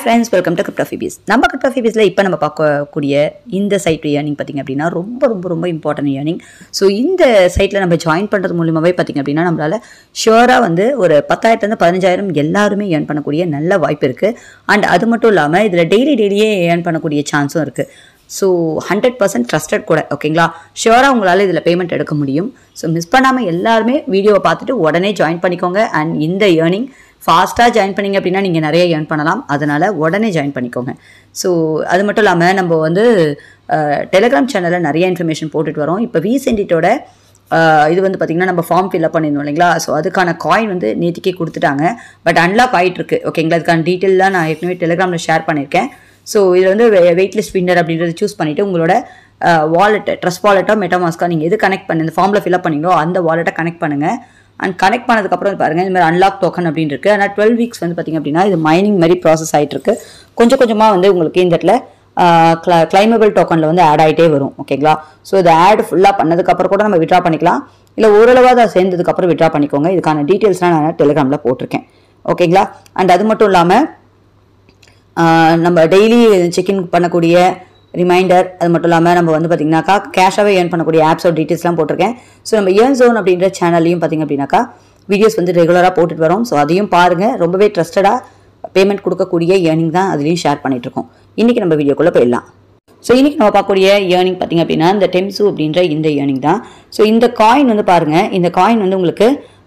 friends welcome to crypto ஃபிபிஸ் நம்ம crypto ஃபிபிஸில் இப்போ நம்ம பார்க்கக்கூடிய இந்த சைட் ஏர்னிங் பார்த்திங்க அப்படின்னா ரொம்ப ரொம்ப ரொம்ப இம்பார்ட்டன்ட் ஏர்னிங் ஸோ இந்த சைட்டில் நம்ம ஜாயின் பண்ணுறது மூலியமாகவே பார்த்திங்க அப்படின்னா நம்மளால் ஷுவராக வந்து ஒரு பத்தாயிரத்துலேருந்து பதினஞ்சாயிரம் எல்லாருமே ஏர்ன் பண்ணக்கூடிய நல்ல வாய்ப்பு இருக்குது அண்ட் அது மட்டும் இல்லாமல் இதில் டெய்லி டெய்லியே ஏர்ன் பண்ணக்கூடிய சான்ஸும் இருக்குது ஸோ ஹண்ட்ரட் பர்சன்ட் ட்ரஸ்டட் கூட ஓகேங்களா ஷியோராக உங்களால் இதில் பேமெண்ட் எடுக்க முடியும் ஸோ மிஸ் பண்ணாமல் எல்லாருமே வீடியோவை பார்த்துட்டு உடனே ஜாயின் பண்ணிக்கோங்க அண்ட் இந்த ஏர்னிங் ஃபாஸ்ட்டாக ஜாயின் பண்ணிங்க அப்படின்னா நீங்கள் நிறைய ஏர்ன் பண்ணலாம் அதனால் உடனே ஜாயின் பண்ணிக்கோங்க ஸோ அது மட்டும் இல்லாமல் நம்ம வந்து டெலிகிராம் சேனலில் நிறைய இன்ஃபர்மேஷன் போட்டுட்டு வரோம் இப்போ ரீசென்டிட்டோட இது வந்து பார்த்திங்கன்னா நம்ம ஃபார்ம் ஃபில்அப் பண்ணியிருந்தோம் இல்லைங்களா ஸோ அதுக்கான காயின் வந்து நேற்றுக்கே கொடுத்துட்டாங்க பட் அன்லாக் ஆகிட்டுருக்கு ஓகேங்களா அதுக்கான டீட்டெயிலாம் நான் ஏற்கனவே டெலிகிராமில் ஷேர் பண்ணியிருக்கேன் ஸோ இதில் வந்து வெயிட்லெஸ் வின்னர் அப்படின்றத சூஸ் பண்ணிவிட்டு உங்களோட வாலெட்டு ட்ரஸ்ட் வாலெட்டோ மெட்டாமாஸ்க்கா நீங்கள் எது கனெக்ட் பண்ணி இந்த ஃபார்மில் ஃபில்அப் பண்ணீங்களோ அந்த வாலெட்டை கனெக்ட் பண்ணுங்கள் அண்ட் கனெக்ட் பண்ணதுக்கப்புறம் பாருங்கள் இந்த மாதிரி அன்லாக் டோக்கன் அப்படின்னு இருக்குது ஆனால் டுவெல் வீக்ஸ் வந்து பார்த்திங்க அப்படின்னா இது மைனிங் மாதிரி ப்ராசஸ் ஆகிட்டு இருக்கு கொஞ்சம் கொஞ்சமாக வந்து உங்களுக்கு இந்த இடத்துல கிளைமபிள் டோக்கனில் வந்து ஆட் ஆகிட்டே வரும் ஓகேங்களா ஸோ இது ஆட் ஃபுல்லாக பண்ணதுக்கப்புறம் கூட நம்ம விட்ரா பண்ணிக்கலாம் இல்லை ஓரளவாக அதை சேர்ந்ததுக்கப்புறம் விட்ரா பண்ணிக்கோங்க இதுக்கான டீட்டெயில்ஸ்லாம் நான் டெலிகிராமில் போட்டிருக்கேன் ஓகேங்களா அண்ட் அது மட்டும் இல்லாமல் நம்ம டெய்லி செக்இன் பண்ணக்கூடிய ரிமைண்டர் அது மட்டும் இல்லாமல் நம்ம வந்து பார்த்திங்கனாக்கா கேஷாகவே ஏர்ன் பண்ணக்கூடிய ஆப்ஸோட டீட்டெயில்ஸ்லாம் போட்டிருக்கேன் ஸோ நம்ம ஏர்ன் ஜோன் அப்படின்ற சேனல்லையும் பார்த்திங்க அப்படின்னாக்கா வீடியோஸ் வந்து ரெகுலராக போட்டுட்டு வரோம் ஸோ அதையும் பாருங்கள் ரொம்பவே ட்ரஸ்டடாக பேமெண்ட் கொடுக்கக்கூடிய ஏர்னிங் தான் அதுலேயும் ஷேர் பண்ணிகிட்ருக்கோம் இன்றைக்கி நம்ம வீடியோக்குள்ளே போயிடலாம் ஸோ இன்றைக்கி நம்ம பார்க்கக்கூடிய ஏர்னிங் பார்த்திங்க அப்படின்னா இந்த டெம்சு அப்படின்ற இந்த ஏர்னிங் தான் ஸோ இந்த காயின் வந்து பாருங்கள் இந்த காயின் வந்து உங்களுக்கு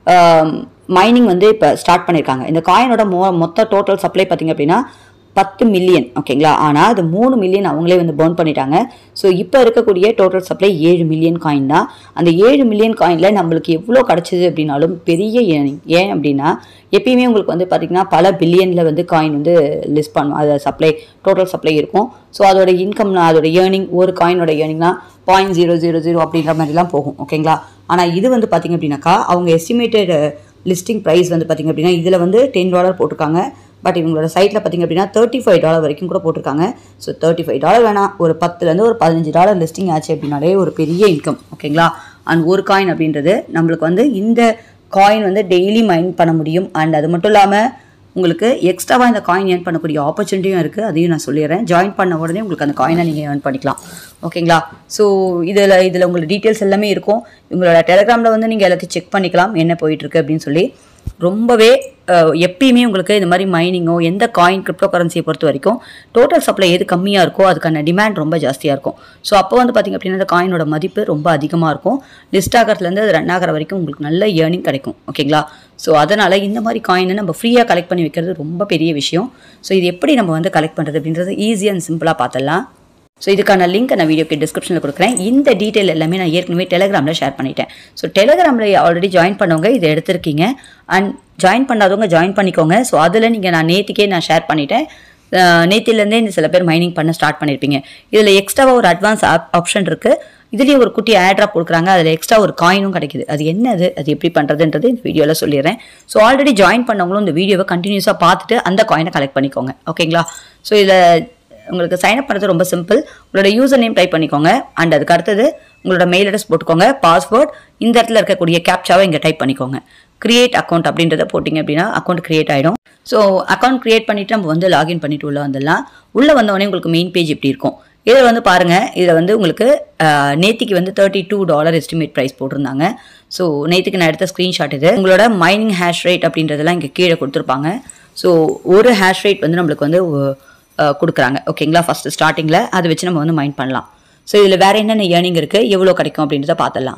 மைனிங் வந்து இப்போ ஸ்டார்ட் பண்ணியிருக்காங்க இந்த காயினோட மொ மொத்த டோட்டல் சப்ளை பார்த்திங்க அப்படின்னா பத்து மில்லியன் ஓகேங்களா ஆனால் அது மூணு மில்லியன் அவங்களே வந்து பர்ன் பண்ணிட்டாங்க ஸோ இப்போ இருக்கக்கூடிய டோட்டல் சப்ளை ஏழு மில்லியன் காயின் தான் அந்த ஏழு மில்லியன் காயினில் நம்மளுக்கு எவ்வளோ கிடச்சிது அப்படின்னாலும் பெரிய ஏர்னிங் ஏன் அப்படின்னா எப்பயுமே உங்களுக்கு வந்து பார்த்திங்கன்னா பல பில்லியனில் வந்து காயின் வந்து லிஸ்ட் பண்ணும் அது சப்ளை டோட்டல் சப்ளை இருக்கும் ஸோ அதோட இன்கம்னா அதோட ஏர்னிங் ஒரு காயினோட ஏர்னிங்னா பாயிண்ட் ஜீரோ ஜீரோ ஜீரோ அப்படின்ற மாதிரிலாம் போகும் ஓகேங்களா ஆனால் இது வந்து பார்த்திங்க அப்படின்னாக்கா அவங்க எஸ்டிமேட்டட் லிஸ்டிங் ப்ரைஸ் வந்து பார்த்திங்க அப்படின்னா இதில் வந்து டென் டாலர் போட்டிருக்காங்க பட் இவங்களோட சைட்டில் பார்த்திங்க அப்படின்னா தேர்ட்டி ஃபைவ் டாலர் வரைக்கும் கூட போட்டிருக்காங்க ஸோ தேர்ட்டி ஃபைவ் டாலர் வேணாம் ஒரு பத்துலேருந்து ஒரு பதினஞ்சு டாலர் லிஸ்டிங் ஆச்சு அப்படின்னாலே ஒரு பெரிய இன்கம் ஓகேங்களா அண்ட் ஒரு காயின் அப்படின்றது நம்மளுக்கு வந்து இந்த காயின் வந்து டெய்லி மைன் பண்ண முடியும் அண்ட் அது மட்டும் இல்லாமல் உங்களுக்கு எக்ஸ்ட்ராவாக இந்த காயின் ஏர்ன் பண்ணக்கூடிய ஆப்பர்ச்சுனிட்டியும் இருக்குது அதையும் நான் சொல்லிடுறேன் ஜாயின் பண்ண உடனே உங்களுக்கு அந்த காயினை நீங்கள் ஏர்ன் பண்ணிக்கலாம் ஓகேங்களா ஸோ இதில் இதில் உங்களுக்கு டீட்டெயில்ஸ் எல்லாமே இருக்கும் உங்களோட டெலிகிராமில் வந்து நீங்கள் எல்லாத்தையும் செக் பண்ணிக்கலாம் என்ன போயிட்டுருக்கு அப்படின்னு சொல்லி ரொம்பவே எப்பயுமே உங்களுக்கு இந்த மாதிரி மைனிங்கோ எந்த காயின் கிரிப்டோ கரன்சியை பொறுத்த வரைக்கும் டோட்டல் சப்ளை எது கம்மியாக இருக்கோ அதுக்கான டிமாண்ட் ரொம்ப ஜாஸ்தியாக இருக்கும் ஸோ அப்போ வந்து பார்த்திங்க அப்படின்னா அந்த காயினோட மதிப்பு ரொம்ப அதிகமாக இருக்கும் லிஸ்ட் ஆகிறதுலேருந்து அது ரன் ஆகிற வரைக்கும் உங்களுக்கு நல்ல ஏர்னிங் கிடைக்கும் ஓகேங்களா ஸோ அதனால் இந்த மாதிரி காயினை நம்ம ஃப்ரீயாக கலெக்ட் பண்ணி வைக்கிறது ரொம்ப பெரிய விஷயம் ஸோ இது எப்படி நம்ம வந்து கலெக்ட் பண்ணுறது அப்படின்றது ஈஸி அண்ட் சிம்பிளாக பார்த்துடலாம் ஸோ இதுக்கான லிங்க் நான் வீடியோக்கு டிஸ்கிரிப்ஷனில் கொடுக்குறேன் இந்த டீட்டெயில் எல்லாமே நான் ஏற்கனவே டெலிகிராமில் ஷேர் பண்ணிட்டேன் ஸோ டெலிகிராமில் ஆல்ரெடி ஜாயின் பண்ணவங்க இதை எடுத்திருக்கீங்க அண்ட் ஜாயின் பண்ணாதவங்க ஜாயின் பண்ணிக்கோங்க ஸோ அதில் நீங்கள் நான் நேற்றுக்கே நான் ஷேர் பண்ணிட்டேன் நேத்திலேருந்தே இந்த சில பேர் மைனிங் பண்ண ஸ்டார்ட் பண்ணியிருப்பீங்க இதில் எக்ஸ்ட்ராவாக ஒரு அட்வான்ஸ் ஆப் ஆப்ஷன் இருக்குது இதுலேயும் ஒரு குட்டி ஆட்ராப் கொடுக்குறாங்க அதில் எக்ஸ்ட்ரா ஒரு காயினும் கிடைக்குது அது என்னது அது எப்படி பண்ணுறதுன்றது இந்த வீடியோவில் சொல்லிடுறேன் ஸோ ஆல்ரெடி ஜாயின் பண்ணவங்களும் இந்த வீடியோவை கண்டினியூஸாக பார்த்துட்டு அந்த காயினை கலெக்ட் பண்ணிக்கோங்க ஓகேங்களா ஸோ இதில் உங்களுக்கு சைன் அப் பண்ணுறது ரொம்ப சிம்பிள் உங்களோட யூசர் நேம் டைப் பண்ணிக்கோங்க அண்ட் அதுக்கு அடுத்தது உங்களோட மெயில் அட்ரஸ் போட்டுக்கோங்க பாஸ்வேர்ட் இந்த இடத்துல இருக்கக்கூடிய கேப்சாவை இங்கே டைப் பண்ணிக்கோங்க கிரியேட் அக்கௌண்ட் அப்படின்றத போட்டிங்க அப்படின்னா அக்கௌண்ட் கிரியேட் ஆகிடும் ஸோ அக்கௌண்ட் கிரியேட் பண்ணிவிட்டு நம்ம வந்து லாகின் பண்ணிட்டு உள்ளே வந்துடலாம் உள்ளே வந்தோடனே உங்களுக்கு மெயின் பேஜ் இப்படி இருக்கும் இதில் வந்து பாருங்கள் இதில் வந்து உங்களுக்கு நேத்திக்கு வந்து thirty two dollar estimate price போட்டிருந்தாங்க ஸோ நேற்றுக்கு நான் எடுத்த ஸ்க்ரீன்ஷாட் இது உங்களோட மைனிங் ஹேஷ் ரேட் அப்படின்றதெல்லாம் இங்கே கீழே கொடுத்துருப்பாங்க ஸோ ஒரு ஹேஷ் ரேட் வந்து நம்மளுக்கு வந்து கொடுக்குறாங்க ஓகேங்களா ஃபஸ்ட்டு ஸ்டார்டிங்கில் அதை வச்சு நம்ம வந்து மைண்ட் பண்ணலாம் ஸோ இதில் வேறு என்னென்ன ஏர்னிங் இருக்குது எவ்வளோ கிடைக்கும் அப்படின்றத பார்த்துடலாம்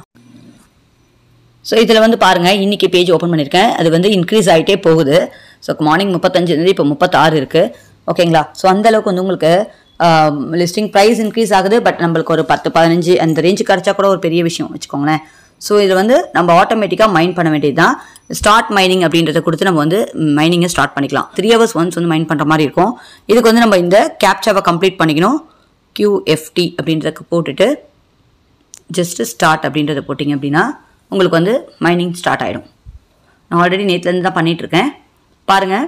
ஸோ இதில் வந்து பாருங்கள் இன்றைக்கி பேஜ் ஓப்பன் பண்ணியிருக்கேன் அது வந்து இன்க்ரீஸ் ஆகிட்டே போகுது ஸோ மார்னிங் முப்பத்தஞ்சு இருந்தது இப்போ முப்பத்தாறு இருக்குது ஓகேங்களா ஸோ அந்தளவுக்கு வந்து உங்களுக்கு லிஸ்டிங் ப்ரைஸ் இன்க்ரீஸ் ஆகுது பட் நம்மளுக்கு ஒரு பத்து பதினஞ்சு அந்த ரேஞ்சு கிடச்சா கூட ஒரு பெரிய விஷயம் வச்சுக்கோங்களேன் ஸோ இதில் வந்து நம்ம ஆட்டோமேட்டிக்காக மைண்ட் பண்ண வேண்டியது தான் ஸ்டார்ட் மைனிங் அப்படின்றத கொடுத்து நம்ம வந்து மைனிங்கை ஸ்டார்ட் பண்ணிக்கலாம் த்ரீ ஹவர்ஸ் ஒன்ஸ் வந்து மைண்ட் பண்ணுற மாதிரி இருக்கும் இதுக்கு வந்து நம்ம இந்த கேப்சாவை கம்ப்ளீட் பண்ணிக்கணும் கியூஎஃப்டி அப்படின்றதுக்கு போட்டுட்டு ஜஸ்ட்டு ஸ்டார்ட் அப்படின்றத போட்டிங்க அப்படின்னா உங்களுக்கு வந்து மைனிங் ஸ்டார்ட் ஆகிடும் நான் ஆல்ரெடி நேற்றுலேருந்து தான் பண்ணிகிட்ருக்கேன் பாருங்கள்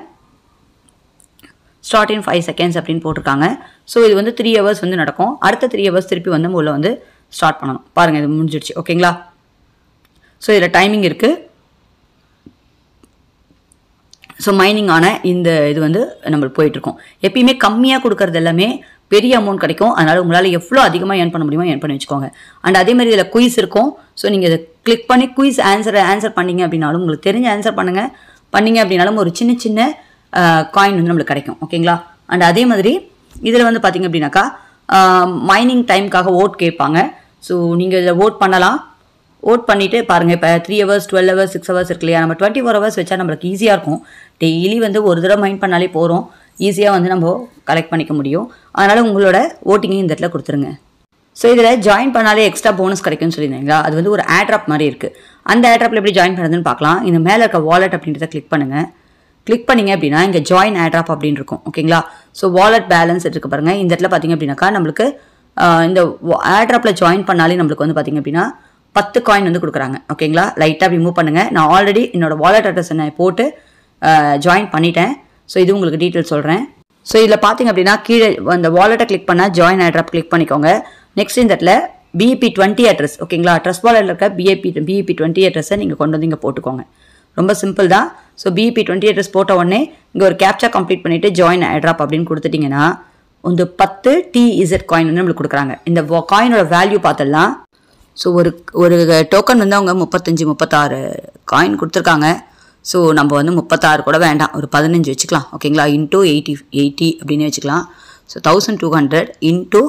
ஸ்டார்ட் இன் ஃபைவ் செகண்ட்ஸ் அப்படின்னு போட்டிருக்காங்க ஸோ இது வந்து த்ரீ ஹவர்ஸ் வந்து நடக்கும் அடுத்த த்ரீ ஹவர்ஸ் திருப்பி வந்து உள்ள வந்து ஸ்டார்ட் பண்ணணும் பாருங்கள் இது முடிஞ்சிடுச்சு ஓகேங்களா ஸோ இதில் டைமிங் இருக்குது ஸோ மைனிங் ஆன இந்த இது வந்து நம்மளுக்கு போயிட்டுருக்கோம் எப்பயுமே கம்மியாக கொடுக்கறது எல்லாமே பெரிய அமௌண்ட் கிடைக்கும் அதனால் உங்களால் எவ்வளோ அதிகமாக ஏர்ன் பண்ண முடியுமோ ஏர்ன் பண்ணி வச்சுக்கோங்க அண்ட் அதே மாதிரி இதில் குயிஸ் இருக்கும் ஸோ நீங்கள் இதை கிளிக் பண்ணி குயிஸ் ஆன்சர் ஆன்சர் பண்ணீங்க அப்படின்னாலும் உங்களுக்கு தெரிஞ்ச ஆன்சர் பண்ணுங்கள் பண்ணீங்க அப்படின்னாலும் ஒரு சின்ன சின்ன காயின் வந்து நம்மளுக்கு கிடைக்கும் ஓகேங்களா அண்ட் அதே மாதிரி இதில் வந்து பார்த்தீங்க அப்படின்னாக்கா மைனிங் டைமுக்காக ஓட் கேட்பாங்க ஸோ நீங்கள் இதில் ஓட் பண்ணலாம் ஓட் பண்ணிவிட்டு பாருங்கள் இப்போ three hours twelve hours six hours இருக்கு இல்லையா நம்ம டுவெண்ட்டி ஃபோர் ஹவர்ஸ் வச்சா நம்மளுக்கு ஈஸியாக இருக்கும் டெய்லி வந்து ஒரு தடவை மைண்ட் பண்ணாலே போகிறோம் ஈஸியாக வந்து நம்ம கலெக்ட் பண்ணிக்க முடியும் அதனால் உங்களோட ஓட்டிங்கையும் இந்த இடத்துல கொடுத்துருங்க ஸோ இதில் ஜாயின் பண்ணாலே எக்ஸ்ட்ரா போனஸ் கிடைக்கும்னு சொல்லியிருந்தீங்களா அது வந்து ஒரு ஆட்ராப் மாதிரி இருக்குது அந்த ஆட்ராப்பில் எப்படி ஜாயின் பண்ணுறதுன்னு பார்க்கலாம் இந்த மேலே இருக்க வாலெட் அப்படின்றத கிளிக் பண்ணுங்கள் கிளிக் பண்ணீங்க அப்படின்னா இங்கே ஜாயின் ஆட்ராப் அப்படின்னு இருக்கும் ஓகேங்களா ஸோ வாலெட் பேலன்ஸ் இருக்கு பாருங்க இந்த இடத்துல பார்த்தீங்க அப்படின்னாக்கா நம்மளுக்கு ஆஹ், இந்த ஆட்ராப்பில் ஜாயின் பண்ணாலே நம்மளுக்கு வந்து பார்த்தீங்க அப்படின்னா பத்து காயின் வந்து கொடுக்குறாங்க ஓகேங்களா லைட்டாக அப்படி மூவ் பண்ணுங்கள் நான் ஆல்ரெடி என்னோட வாலெட் அட்ரஸ் நான் போட்டு ஜாயின் பண்ணிட்டேன் ஸோ இது உங்களுக்கு டீட்டெயில் சொல்கிறேன் ஸோ இதில் பார்த்தீங்க அப்படின்னா கீழே அந்த வாலெட்டை கிளிக் பண்ணால் ஜாயின் ஆட்ராப் கிளிக் பண்ணிக்கோங்க நெக்ஸ்ட் இந்த இடத்துல பிஇபி டுவெண்ட்டி அட்ரஸ் ஓகேங்களா ட்ரஸ் வாலெட்டில் இருக்க பிஏபி பிஇபி டுவெண்ட்டி அட்ரஸை நீங்கள் கொண்டு வந்து இங்கே போட்டுக்கோங்க ரொம்ப சிம்பிள் தான் ஸோ பிஇபி டுவெண்ட்டி அட்ரஸ் போட்ட உடனே இங்கே ஒரு கேப்சா கம்ப்ளீட் பண்ணிவிட்டு ஜாயின் ஆட்ராப் அப்படின்னு கொடுத்துட்டிங்கன்னா வந்து பத்து டிஇசட் காயின் வந்து நம்மளுக்கு கொடுக்குறாங்க இந்த காயினோட வேல்யூ பார்த்துடலாம் ஸோ ஒரு ஒரு டோக்கன் வந்து அவங்க முப்பத்தஞ்சு முப்பத்தாறு காயின் கொடுத்துருக்காங்க ஸோ நம்ம வந்து முப்பத்தாறு கூட வேண்டாம் ஒரு பதினஞ்சு வச்சுக்கலாம் ஓகேங்களா இன்டூ எயிட்டி எயிட்டி அப்படின்னு வச்சுக்கலாம் so thousand two hundred into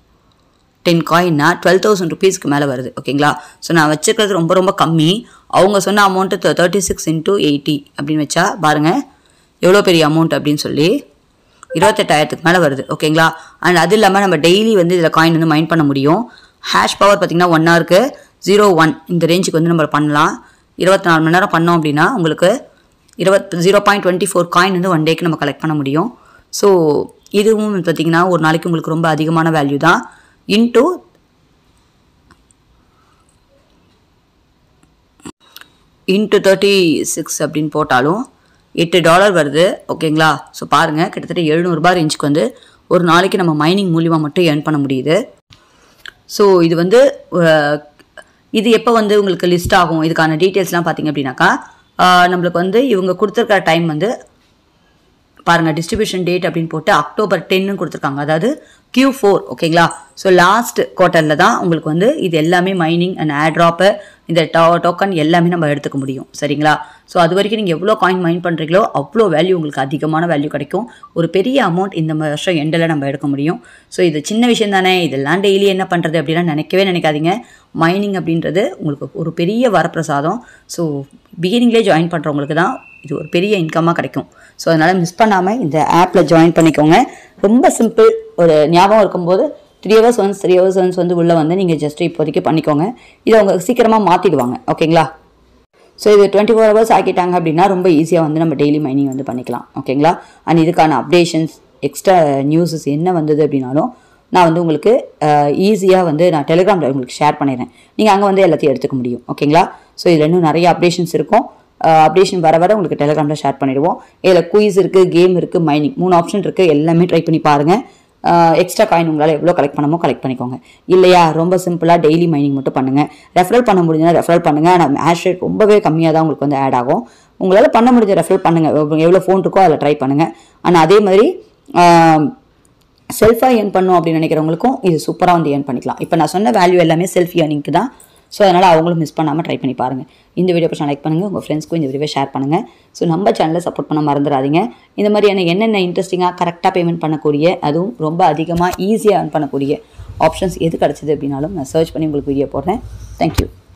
ten காயின்னா டுவெல் தௌசண்ட் ருபீஸ்க்கு மேலே வருது ஓகேங்களா ஸோ நான் வச்சுருக்கிறது ரொம்ப ரொம்ப கம்மி அவங்க சொன்ன amount thirty six into eighty அப்படின்னு வச்சா பாருங்கள் எவ்வளோ பெரிய அமௌண்ட் அப்படின்னு சொல்லி இருபத்தெட்டாயிரத்துக்கு மேலே வருது ஓகேங்களா அண்ட் அது இல்லாமல் நம்ம டெய்லி வந்து இதில் காயின் வந்து மைண்ட் பண்ண முடியும் ஹேஷ் பவர் பார்த்திங்கன்னா ஒன் ஹவருக்கு ஜீரோ ஒன் இந்த ரேஞ்சுக்கு வந்து நம்ம பண்ணலாம் இருபத்தி நாலு மணி நேரம் பண்ணோம் அப்படின்னா உங்களுக்கு இருபத்தி zero point twenty four coin வந்து ஒன் டேக்கு நம்ம கலெக்ட் பண்ண முடியும் ஸோ இதுவும் பார்த்திங்கன்னா ஒரு நாளைக்கு உங்களுக்கு ரொம்ப அதிகமான வேல்யூ தான் இன்டூ இன்ட்டு தேர்ட்டி சிக்ஸ் அப்படின்னு போட்டாலும் எட்டு டாலர் வருது ஓகேங்களா ஸோ பாருங்கள் கிட்டத்தட்ட எழுநூறுபா ரேஞ்சுக்கு வந்து ஒரு நாளைக்கு நம்ம மைனிங் மூலியமாக மட்டும் ஏர்ன் பண்ண முடியுது ஸோ இது வந்து அஹ், இது எப்போ வந்து உங்களுக்கு லிஸ்ட் ஆகும் இதுக்கான டீட்டெயில்ஸ்லாம் பார்த்தீங்க அப்படின்னாக்கா அஹ், நம்மளுக்கு வந்து இவங்க கொடுத்துருக்கிற டைம் வந்து பாருங்கள் டிஸ்ட்ரிபியூஷன் டேட் அப்படின்னு போட்டு அக்டோபர் டென்னு கொடுத்துருக்காங்க அதாவது Q4 ஃபோர் ஓகேங்களா ஸோ லாஸ்ட் குவார்ட்டரில் தான் உங்களுக்கு வந்து இது எல்லாமே மைனிங் அண்ட் ஆட்ராப்பு இந்த டோ டோக்கன் எல்லாமே நம்ம எடுத்துக்க முடியும் சரிங்களா ஸோ அது வரைக்கும் நீங்கள் எவ்வளோ காயின் மைன் பண்ணுறீங்களோ அவ்வளோ வேல்யூ உங்களுக்கு அதிகமான வேல்யூ கிடைக்கும் ஒரு பெரிய அமௌண்ட் இந்த வருஷம் எண்டில் நம்ம எடுக்க முடியும் ஸோ இது சின்ன விஷயம் தானே இதெல்லாம் டெய்லி என்ன பண்ணுறது அப்படிலாம் நினைக்கவே நினைக்காதீங்க மைனிங் அப்படின்றது உங்களுக்கு ஒரு பெரிய வரப்பிரசாதம் ஸோ பிகினிங்லேயே ஜாயின் பண்ணுறவங்களுக்கு தான் இது ஒரு பெரிய இன்கமாக கிடைக்கும் ஸோ அதனால் மிஸ் பண்ணாமல் இந்த ஆப்பில் ஜாயின் பண்ணிக்கோங்க ரொம்ப சிம்பிள் ஒரு ஞாபகம் இருக்கும்போது three hours once three hours once வந்து உள்ளே வந்து நீங்கள் ஜஸ்ட் இப்போதைக்கு பண்ணிக்கோங்க இதை அவங்க சீக்கிரமாக மாற்றிடுவாங்க ஓகேங்களா ஸோ இது டுவெண்ட்டி ஃபோர் ஹவர்ஸ் ஆக்கிட்டாங்க அப்படின்னா ரொம்ப ஈஸியாக வந்து நம்ம டெய்லி மைனிங் வந்து பண்ணிக்கலாம் ஓகேங்களா அண்ட் இதுக்கான அப்டேஷன்ஸ் எக்ஸ்ட்ரா நியூஸஸ் என்ன வந்தது அப்படின்னாலும் நான் வந்து உங்களுக்கு ஈஸியாக வந்து நான் டெலிகிராமில் உங்களுக்கு ஷேர் பண்ணிடுறேன் நீங்கள் அங்கே வந்து எல்லாத்தையும் எடுத்துக்க முடியும் ஓகேங்களா ஸோ இதில் இன்னும் நிறைய அப்டேஷன்ஸ் இருக்கும் அப்டேஷன் வர வர உங்களுக்கு டெலிகிராமில் ஷேர் பண்ணிடுவோம் இதில் குயிஸ் இருக்குது கேம் இருக்குது மைனிங் மூணு ஆப்ஷன் இருக்குது எல்லாமே ட்ரை பண்ணி பாருங்கள் எக்ஸ்ட்ரா காயின் உங்களால் எவ்வளோ கலெக்ட் பண்ணமோ கலெக்ட் பண்ணிக்கோங்க இல்லையா ரொம்ப சிம்பிளாக டெய்லி மைனிங் மட்டும் பண்ணுங்கள் ரெஃபரல் பண்ண முடிஞ்சா ரெஃபரல் பண்ணுங்கள் ஆனால் ஹேஷ் ரேட் ரொம்பவே கம்மியாக தான் உங்களுக்கு வந்து ஆட் ஆகும் உங்களால் பண்ண முடிஞ்ச ரெஃபரல் பண்ணுங்கள் எவ்வளோ ஃபோன் இருக்கோ அதில் ட்ரை பண்ணுங்கள் ஆனால் அதே மாதிரி செல்ஃபாக ஏர்ன் பண்ணும் அப்படின்னு நினைக்கிறவங்களுக்கும் இது சூப்பராக வந்து ஏர்ன் பண்ணிக்கலாம் இப்போ நான் சொன்ன வேல்யூ எல்லாமே செல்ஃப் ஏர்னிங்க்கு தான் ஸோ அதனால் அவங்களும் மிஸ் பண்ணாமல் ட்ரை பண்ணி பாருங்கள் இந்த வீடியோ பிடிச்சா லைக் பண்ணுங்கள் உங்கள் ஃப்ரெண்ட்ஸ்க்கும் இந்த வீடியோ ஷேர் பண்ணுங்கள் ஸோ நம்ம சேனலை சப்போர்ட் பண்ண மறந்துடாதீங்க இந்த மாதிரியான என்னென்ன இன்ட்ரெஸ்டிங்காக கரெக்டாக பேமெண்ட் பண்ணக்கூடிய அதுவும் ரொம்ப அதிகமாக ஈஸியாக ஏர்ன் பண்ணக்கூடிய ஆப்ஷன்ஸ் எது கிடச்சிது அப்படின்னாலும் நான் சர்ச் பண்ணி உங்களுக்கு வீடியோ போடுறேன் தேங்க்யூ